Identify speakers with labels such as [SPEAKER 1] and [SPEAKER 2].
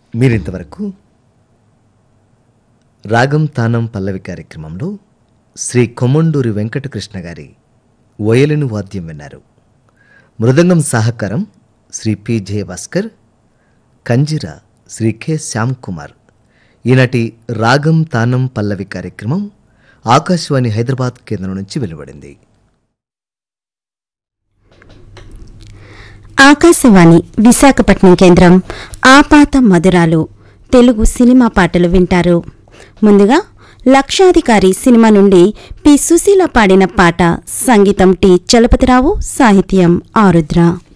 [SPEAKER 1] మీరింతవరకు రాగం తానం పల్లవి కార్యక్రమంలో శ్రీ కొమండూరి వెంకటకృష్ణ గారి వయలిను వాద్యం విన్నారు మృదంగం సహకారం శ్రీ పి జయభాస్కర్ కంజిర శ్రీ కె శ్యామ్ కుమార్ ఈనాటి రాగం తానం పల్లవి కార్యక్రమం ఆకాశవాణి హైదరాబాద్ కేంద్రం నుంచి వెలువడింది
[SPEAKER 2] ఆకాశవాణి విశాఖపట్నం కేంద్రం ఆపాత మధురాలు తెలుగు సినిమా పాటలు వింటారు ముందుగా లక్షాధికారి సినిమా నుండి పి సుశీల పాడిన పాట సంగీతం టి చలపతిరావు సాహిత్యం ఆరుద్ర